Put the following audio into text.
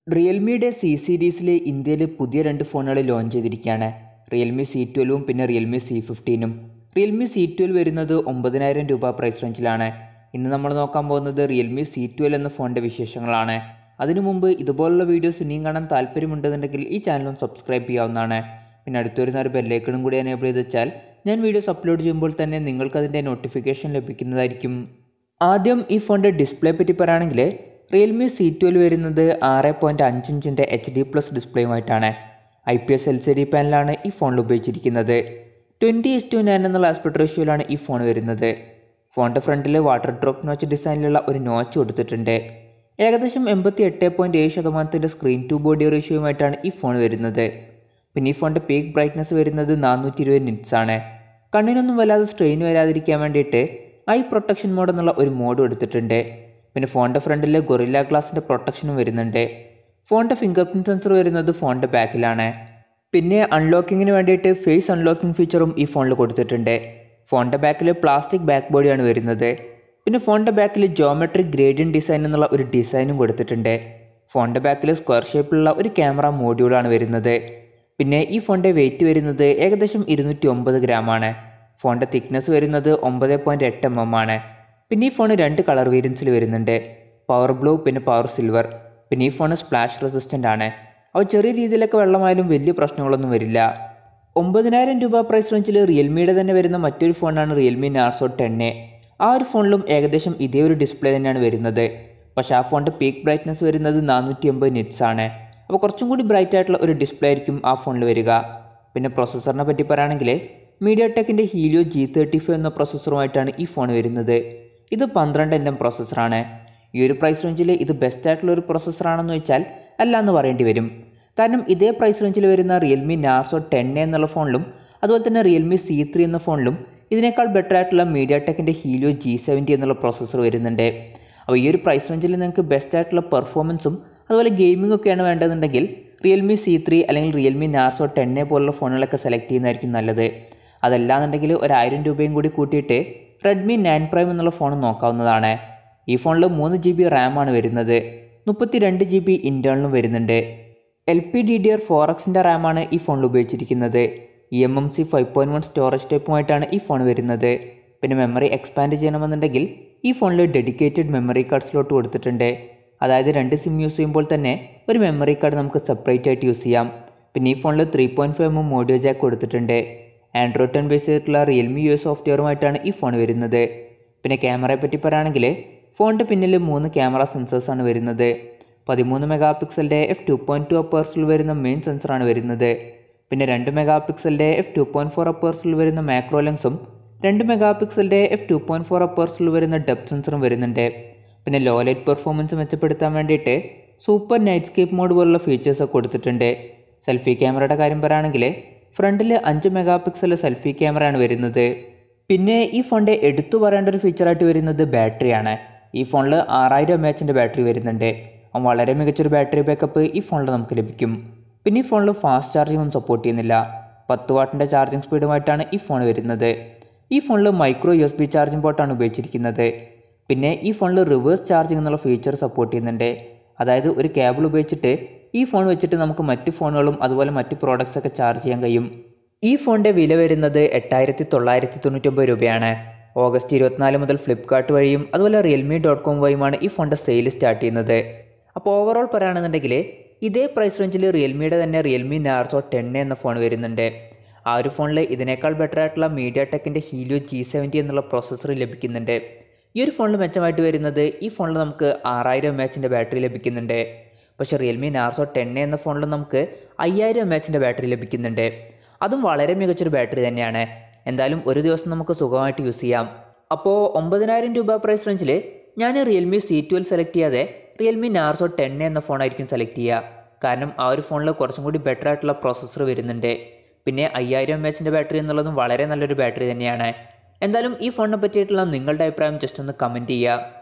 റിയൽമിയുടെ C സീരീസിൽ ഇന്ത്യയിൽ പുതിയ രണ്ട് ഫോണുകൾ ലോഞ്ച് ചെയ്തിരിക്കുകയാണ് റിയൽമി സി ട്വൽവും പിന്നെ റിയൽമി സി ഫിഫ്റ്റീനും റിയൽമി സി ട്വൽവ് വരുന്നത് ഒമ്പതിനായിരം രൂപ പ്രൈസ് റേഞ്ചിലാണ് ഇന്ന് നമ്മൾ നോക്കാൻ പോകുന്നത് റിയൽമി സി ട്വൽവ് എന്ന ഫോണിൻ്റെ വിശേഷങ്ങളാണ് അതിനു മുമ്പ് ഇതുപോലുള്ള വീഡിയോസ് ഇനിയും കാണാൻ താല്പര്യമുണ്ടെന്നുണ്ടെങ്കിൽ ഈ ചാനലും സബ്സ്ക്രൈബ് ചെയ്യാവുന്നതാണ് പിന്നെ അടുത്ത് വരുന്ന ഒരു ബെല്ലൈക്കണും കൂടി എനേബിൾ ചെയ്ത് വെച്ചാൽ ഞാൻ വീഡിയോസ് അപ്ലോഡ് ചെയ്യുമ്പോൾ തന്നെ നിങ്ങൾക്ക് അതിൻ്റെ നോട്ടിഫിക്കേഷൻ ലഭിക്കുന്നതായിരിക്കും ആദ്യം ഈ ഫോണിൻ്റെ ഡിസ്പ്ലേ പറ്റി പറയുകയാണെങ്കിൽ റിയൽമി സി ട്വൽവ് വരുന്നത് ആറ് പോയിൻറ്റ് അഞ്ച് ഇഞ്ചിൻ്റെ എച്ച് ഡി പ്ലസ് ഡിസ്പ്ലേയുമായിട്ടാണ് I P S L C D പാനലാണ് ഈ ഫോണിൽ ഉപയോഗിച്ചിരിക്കുന്നത് ട്വൻറ്റി എസ് ടു നയൻ എന്നുള്ള ആസ്പെക്ട് റേഷ്യോയിലാണ് ഈ ഫോൺ വരുന്നത് ഫോണിൻ്റെ ഫ്രണ്ടിൽ വാട്ടർ ഡ്രോപ്പ് നോച്ച് ഡിസൈനിലുള്ള ഒരു നോച്ച് കൊടുത്തിട്ടുണ്ട് ഏകദേശം എൺപത്തി എട്ട് പോയിൻറ്റ് ഏഴ് ശതമാനത്തിൻ്റെ സ്ക്രീൻ ടു ബോഡി റേഷ്യോയുമായിട്ടാണ് ഈ ഫോൺ വരുന്നത് പിന്നെ ഈ ഫോണിൻ്റെ പീക്ക് ബ്രൈറ്റ്നസ് വരുന്നത് നാനൂറ്റി ഇരുപത് നിറ്റ്സ് ആണ് കണ്ണിനൊന്നും വല്ലാതെ സ്ട്രെയിൻ വരാതിരിക്കാൻ വേണ്ടിയിട്ട് ഐ പ്രൊട്ടക്ഷൻ മോഡ് എന്നുള്ള ഒരു മോഡ് എടുത്തിട്ടുണ്ട് പിന്നെ ഫോണിൻ്റെ ഫ്രണ്ടിൽ ഗൊറില്ല ഗ്ലാസിൻ്റെ പ്രൊട്ടക്ഷനും വരുന്നുണ്ട് ഫോണിൻ്റെ ഫിംഗർ പ്രിൻറ്റ് സെൻസർ വരുന്നത് ഫോണിൻ്റെ ബാക്കിലാണ് പിന്നെ അൺലോക്കിങ്ങിന് വേണ്ടിയിട്ട് ഫേസ് അൺലോക്കിംഗ് ഫീച്ചറും ഈ ഫോണിൽ കൊടുത്തിട്ടുണ്ട് ഫോണിൻ്റെ ബാക്കിൽ പ്ലാസ്റ്റിക് ബാക്ക് ബോഡിയാണ് വരുന്നത് പിന്നെ ഫോണിൻ്റെ ബാക്കിൽ ജോമെട്രിക് ഗ്രേഡിയൻ ഡിസൈൻ എന്നുള്ള ഒരു ഡിസൈനും കൊടുത്തിട്ടുണ്ട് ഫോണിൻ്റെ ബാക്കിൽ സ്ക്വയർ ഷേപ്പിലുള്ള ഒരു ക്യാമറ മോഡ്യൂളാണ് വരുന്നത് പിന്നെ ഈ ഫോണിൻ്റെ വെയിറ്റ് വരുന്നത് ഏകദേശം ഇരുന്നൂറ്റി ഒമ്പത് ഗ്രാമാണ് ഫോണിൻ്റെ തിക്നെസ് വരുന്നത് ഒമ്പത് പോയിൻറ്റ് എട്ട് എം എം ആണ് പിന്നെ ഈ ഫോൺ രണ്ട് കളർ വേരിയൻസിൽ വരുന്നുണ്ട് പവർ ബ്ലൂ പിന്നെ പവർ സിൽവർ പിന്നെ ഈ ഫോൺ സ്പ്ലാഷ് റെസിസ്റ്റൻ്റ് ആണ് അവ ചെറിയ രീതിയിലൊക്കെ വെള്ളമായാലും വലിയ പ്രശ്നങ്ങളൊന്നും വരില്ല ഒമ്പതിനായിരം രൂപ പ്രൈസ് റേഞ്ചിൽ റിയൽമിയുടെ തന്നെ വരുന്ന മറ്റൊരു ഫോണാണ് റിയൽമി നാർസോ ടെൻ എ ആ ഒരു ഫോണിലും ഏകദേശം ഇതേ ഒരു ഡിസ്പ്ലേ തന്നെയാണ് വരുന്നത് പക്ഷേ ആ ഫോണിൻ്റെ പീക്ക് ബ്രൈറ്റ്നസ് വരുന്നത് നാനൂറ്റി എൺപത് നിറ്റ്സ് ആണ് അപ്പോൾ കുറച്ചും കൂടി ബ്രൈറ്റ് ആയിട്ടുള്ള ഒരു ഡിസ്പ്ലേ ആയിരിക്കും ആ ഫോണിൽ വരിക പിന്നെ പ്രൊസസ്സറിനെ പറ്റി പറയുകയാണെങ്കിൽ മീഡിയ ടെക്കിൻ്റെ ഹീലിയോ ജി തേർട്ടി ഫൈവ് എന്ന പ്രൊസസ്സറുമായിട്ടാണ് ഈ ഫോൺ വരുന്നത് ഇത് പന്ത്രണ്ട് എൻ എം പ്രൊസസ്സറാണ് ഈ ഒരു പ്രൈസ് റേഞ്ചിൽ ഇത് ബെസ്റ്റ് ആയിട്ടുള്ള ഒരു പ്രൊസസ്സറാണെന്ന് വെച്ചാൽ അല്ല എന്ന് പറയേണ്ടി വരും കാരണം ഇതേ പ്രൈസ് റേഞ്ചിൽ വരുന്ന റിയൽമി നാർസോ ടെൻ എന്നുള്ള ഫോണിലും അതുപോലെ തന്നെ റിയൽമി സി ത്രീ എന്ന ഫോണിലും ഇതിനേക്കാൾ ബെറ്റർ ആയിട്ടുള്ള മീഡിയ ടെക്കിൻ്റെ ഹീലിയോ ജി സെവൻറ്റി എന്നുള്ള പ്രോസസ്സർ വരുന്നുണ്ട് അപ്പോൾ ഈ ഒരു പ്രൈസ് റേഞ്ചിൽ നിങ്ങൾക്ക് ബെസ്റ്റ് ആയിട്ടുള്ള പെർഫോമൻസും അതുപോലെ ഗെയിമിംഗ് ഒക്കെയാണ് വേണ്ടതെന്നുണ്ടെങ്കിൽ റിയൽമി സി ത്രീ അല്ലെങ്കിൽ റിയൽമി നാർസോ ടെന്നെ പോലുള്ള ഫോണുകളൊക്കെ സെലക്ട് ചെയ്യുന്നതായിരിക്കും നല്ലത് അതല്ലാന്നുണ്ടെങ്കിൽ ഒരു ആയിരം രൂപയും കൂടി കൂട്ടിയിട്ട് റെഡ്മി നയൻ പ്രൈം എന്നുള്ള ഫോൺ നോക്കാവുന്നതാണ് ഈ ഫോണിൽ മൂന്ന് ജി ബി റാമാണ് വരുന്നത് മുപ്പത്തി രണ്ട് ജി ബി ഇൻറ്റേർണലും വരുന്നുണ്ട് L P D D R four എക്സിൻ്റെ റാമാണ് ഈ ഫോണിൽ ഉപയോഗിച്ചിരിക്കുന്നത് E M M C five point one storage ടൈപ്പുമായിട്ടാണ് ഈ ഫോൺ വരുന്നത് പിന്നെ മെമ്മറി എക്സ്പാൻഡ് ചെയ്യണമെന്നുണ്ടെങ്കിൽ ഈ ഫോണിൽ ഡെഡിക്കേറ്റഡ് മെമ്മറി കാർഡ് സ്ലോട്ട് കൊടുത്തിട്ടുണ്ട് അതായത് രണ്ട് സിം യൂസ് ചെയ്യുമ്പോൾ തന്നെ ഒരു മെമ്മറി കാർഡ് നമുക്ക് സെപ്പറേറ്റ് ആയിട്ട് യൂസ് ചെയ്യാം പിന്നെ ഈ ഫോണിൽ three point five M audio jack കൊടുത്തിട്ടുണ്ട് ആൻഡ്രോയിഡ് ടെൻ ബേസ് ചെയ്തിട്ടുള്ള റിയൽമി യു എസ് സോഫ്റ്റ്വെയറുമായിട്ടാണ് ഈ ഫോൺ വരുന്നത് പിന്നെ ക്യാമറയെ പറ്റി പറയുകയാണെങ്കിൽ ഫോണിൻ്റെ പിന്നിൽ മൂന്ന് ക്യാമറ സെൻസേഴ്സാണ് വരുന്നത് പതിമൂന്ന് മെഗാ പിക്സലിൻ്റെ എഫ് ടു പോയിൻറ്റ് ടു അപ്പേഴ്സിൽ വരുന്ന മെയിൻ സെൻസറാണ് വരുന്നത് പിന്നെ രണ്ട് മെഗാ പിക്സലിൻ്റെ എഫ് ടു പോയിൻറ്റ് ഫോർ അപ്പേഴ്സിൽ വരുന്ന മാക്രോ ലെൻസും രണ്ട് മെഗാ പിക്സലിൻ്റെ എഫ് ടു പോയിൻറ്റ് ഫോർ അപ്പേഴ്സിൽ വരുന്ന ഡെപ്ത് സെൻസറും വരുന്നുണ്ട് പിന്നെ ലോ ലൈറ്റ് പെർഫോമൻസ് മെച്ചപ്പെടുത്താൻ വേണ്ടിയിട്ട് സൂപ്പർ നൈറ്റ് സ്കേപ്പ് മോഡ് പോലുള്ള ഫീച്ചേഴ്സൊക്കെ കൊടുത്തിട്ടുണ്ട് സെൽഫി ക്യാമറയുടെ കാര്യം പറയുകയാണെങ്കിൽ ഫ്രണ്ടിൽ അഞ്ച് മെഗാ പിക്സൽ സെൽഫി ക്യാമറയാണ് വരുന്നത് പിന്നെ ഈ ഫോണിൻ്റെ എടുത്തു പറയേണ്ട ഒരു ഫീച്ചറായിട്ട് വരുന്നത് ബാറ്ററിയാണ് ഈ ഫോണിൽ ആറായിരം എം എച്ചിൻ്റെ ബാറ്ററി വരുന്നുണ്ട് അപ്പം വളരെ മികച്ചൊരു ബാറ്ററി ബാക്കപ്പ് ഈ ഫോണിൽ നമുക്ക് ലഭിക്കും പിന്നെ ഈ ഫോണിൽ ഫാസ്റ്റ് ചാർജിംഗ് ഒന്നും സപ്പോർട്ട് ചെയ്യുന്നില്ല പത്ത് വാട്ടിൻ്റെ ചാർജിങ് സ്പീഡുമായിട്ടാണ് ഈ ഫോൺ വരുന്നത് ഈ ഫോണിൽ micro U S B charging പോർട്ടാണ് ഉപയോഗിച്ചിരിക്കുന്നത് പിന്നെ ഈ ഫോണിൽ റിവേഴ്സ് ചാർജിംഗ് എന്നുള്ള ഫീച്ചർ സപ്പോർട്ട് ചെയ്യുന്നുണ്ട് അതായത് ഒരു കേബിൾ ഉപയോഗിച്ചിട്ട് ഈ ഫോൺ വെച്ചിട്ട് നമുക്ക് മറ്റ് ഫോണുകളും അതുപോലെ മറ്റ് പ്രോഡക്റ്റ്സ് ഒക്കെ ചാർജ് ചെയ്യാൻ കഴിയും ഈ ഫോണിൻ്റെ വില വരുന്നത് എട്ടായിരത്തി തൊള്ളായിരത്തി തൊണ്ണൂറ്റൊമ്പത് രൂപയാണ് ഓഗസ്റ്റ് ഇരുപത്തിനാല് മുതൽ ഫ്ലിപ്കാർട്ട് വഴിയും അതുപോലെ റിയൽമി ഡോട്ട് കോം വഴിയുമാണ് ഈ ഫോണിൻ്റെ സെയിൽ സ്റ്റാർട്ട് ചെയ്യുന്നത് അപ്പോൾ ഓവറോൾ പറയുകയാണെന്നുണ്ടെങ്കിൽ ഇതേ പ്രൈസ് റേഞ്ചിൽ റിയൽമിയുടെ തന്നെ റിയൽമി നാർസോ ടെൻ എന്ന ഫോൺ വരുന്നുണ്ട് ആ ഒരു ഫോണിൽ ഇതിനേക്കാൾ ബെറ്റർ ആയിട്ടുള്ള മീഡിയ ടെക്കിൻ്റെ ഹീലിയോ ജി സെവൻറ്റി എന്നുള്ള പ്രോസസ്സർ ലഭിക്കുന്നുണ്ട് ഈ ഒരു ഫോണിൽ മെച്ചമായിട്ട് വരുന്നത് ഈ ഫോണിൽ നമുക്ക് ആറായിരം എം എച്ചിൻ്റെ ബാറ്ററി ലഭിക്കുന്നുണ്ട് പക്ഷേ റിയൽമി നാർസോ ടെൻ എന്ന ഫോണിൽ നമുക്ക് അയ്യായിരം എം എച്ചിൻ്റെ ബാറ്ററി ലഭിക്കുന്നുണ്ട് അതും വളരെ മികച്ചൊരു ബാറ്ററി തന്നെയാണ് എന്തായാലും ഒരു ദിവസം നമുക്ക് സുഖമായിട്ട് യൂസ് ചെയ്യാം അപ്പോൾ ഒമ്പതിനായിരം രൂപ പ്രൈസ് റേഞ്ചിൽ ഞാൻ റിയൽമി സി ട്വൽവ് സെലക്ട് ചെയ്യാതെ റിയൽമി നാർസോ ടെൻ എന്ന ഫോണായിരിക്കും സെലക്ട് ചെയ്യുക കാരണം ആ ഒരു ഫോണിൽ കുറച്ചും കൂടി ബെറ്റർ ആയിട്ടുള്ള പ്രോസസ്സർ വരുന്നുണ്ട് പിന്നെ അയ്യായിരം എം എച്ചിൻ്റെ ബാറ്ററി എന്നുള്ളതും വളരെ നല്ലൊരു ബാറ്ററി തന്നെയാണ് എന്തായാലും ഈ ഫോണിനെ പറ്റിയിട്ടുള്ള നിങ്ങളുടെ അഭിപ്രായം ജസ്റ്റ് ഒന്ന് കമൻറ്റ് ചെയ്യുക